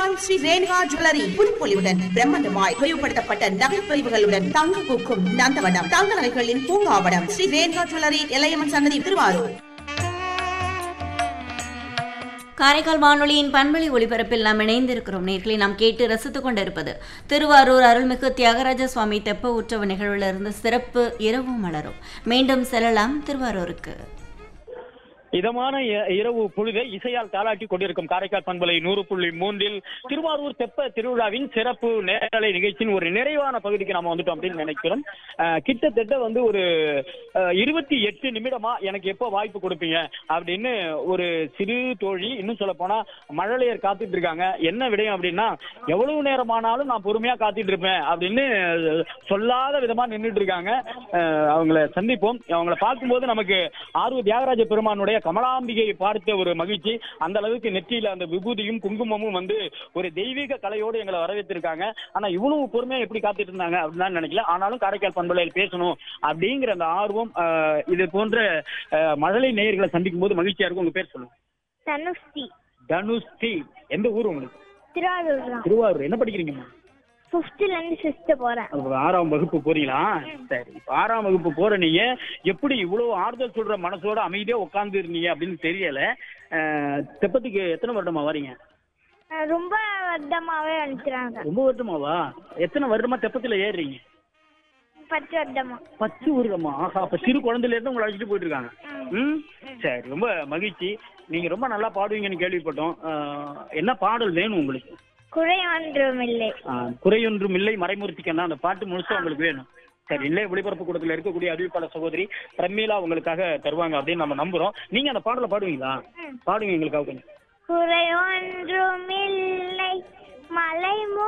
Karaikal Sri Renuka jewellery புதுப்பொலிவுடன் பிரம்மாண்டமாய் விரிவுபடுத்தப்பட்ட நகைப்பிரிவுகளுடன் தங்க பூக்கும் நந்தவனம் தங்க நகைகளின் பூங்காவனம் ஸ்ரீ ரேணுகா ஜுவல்லரி எல்லையம்மன் சன்னதி திருவாரூர் காரைக்கால் வானொலியின் பண்பொலி ஒளிபரப்பில் நாம் இணைந்திருக்கிறோம் நேர்களை நாம் கேட்டு ரசித்துக் கொண்டிருப்பது திருவாரூர் அருள்மிகு தியாகராஜ சுவாமி தெப்ப உற்சவ நிகழ்விலிருந்து சிறப்பு இரவு மலரும் மீண்டும் செல்லலாம் திருவாரூருக்கு இதமான இ- இரவு பொழுதை இசையால் தாளாட்டி கொண்டிருக்கும் காரைக்கால் பண்பலை நூறு புள்ளி மூன்றில் திருவாரூர் தெப்ப திருவிழாவின் சிறப்பு நேரலை நிகழ்ச்சியின் ஒரு நிறைவான பகுதிக்கு நாம வந்துட்டோம் அப்படின்னு நினைக்கிறோம் அஹ், கிட்டத்தட்ட வந்து ஒரு இருபத்தி எட்டு நிமிடமா எனக்கு எப்போ வாய்ப்பு கொடுப்பீங்க அப்படின்னு ஒரு சிறு தோழி இன்னும் சொல்ல போனா மழலையர் காத்துட்டு இருக்காங்க என்ன விடயம் அப்படின்னா எவ்வளவு நேரமானாலும் நான் பொறுமையா காத்துட்டு இருப்பேன் அப்படின்னு சொல்லாத விதமா நின்றுட்டு இருக்காங்க அஹ், அவங்கள சந்திப்போம் அவங்கள பார்க்கும்போது நமக்கு ஆர்வ தியாகராஜ பெருமானுடைய கமலாம்பிகையை பார்த்த ஒரு மகிழ்ச்சி அந்த அளவுக்கு நெற்றியில அந்த விபூதியும் குங்குமமும் வந்து ஒரு தெய்வீக கலையோடு எங்களை வரவேற்றிருக்காங்க ஆனா இவ்வளவு பொறுமையா எப்படி காத்துட்டு இருந்தாங்க அப்படின்னு தான் நினைக்கல ஆனாலும் காரைக்கால் பண்பலையில் பேசணும் அப்படிங்கிற அந்த ஆர்வம் அஹ், இது போன்ற அஹ், மழலை நேயர்களை சந்திக்கும் போது மகிழ்ச்சியா இருக்கும் உங்க பேர் சொல்லுங்க தனுஷ்டி தனுஷ்டி எந்த ஊர் உங்களுக்கு திருவாரூர் தான் திருவாரூர் என்ன படிக்கிறீங்கம்மா ஃபிஃப்த்ல இருந்து சிக்ஸ்த் போறேன் அப்ப ஆறாம் வகுப்பு போறீங்களா சரி இப்ப ஆறாம் வகுப்பு போற நீங்க எப்படி இவ்வளவு ஆறுதல் சொல்ற மனசோட அமைதியா உட்கார்ந்து இருந்தீங்க அப்படின்னு தெரியல அஹ், தெப்பத்துக்கு எத்தனை வருடமா வரீங்க அஹ் ரொம்ப வருடமாவே அனுப்பிச்சாங்க ரொம்ப வருடமாவா எத்தனை வருடமா தெப்பத்துல ஏறுறீங்க பத்து வருடமா பத்து வருடமா ஆஹா அப்ப சிறு குழந்தையில இருந்து உங்களை அழைச்சிட்டு போயிட்டு இருக்காங்க ம் சரி ரொம்ப மகிழ்ச்சி நீங்க ரொம்ப நல்லா பாடுவீங்கன்னு கேள்விப்பட்டோம் அஹ், என்ன பாடல் வேணும் உங்களுக்கு குறை ஒன்றும் இல்லை அஹ், குறையொன்றும் இல்லை மறைமுறுத்திக்கன்னா அந்த பாட்டு முழுசா உங்களுக்கு வேணும் சரி இல்லை ஒளிபரப்பு கூடத்துல இருக்கக்கூடிய அறிவிப்பாளர் சகோதரி பிரமீளா உங்களுக்காக தருவாங்க அப்படின்னு நம்ம நம்புறோம் நீங்க அந்த பாடலை பாடுவீங்களா பாடுங்க எங்களுக்காக கொஞ்சம் குறை ஒன்றும் இல்லை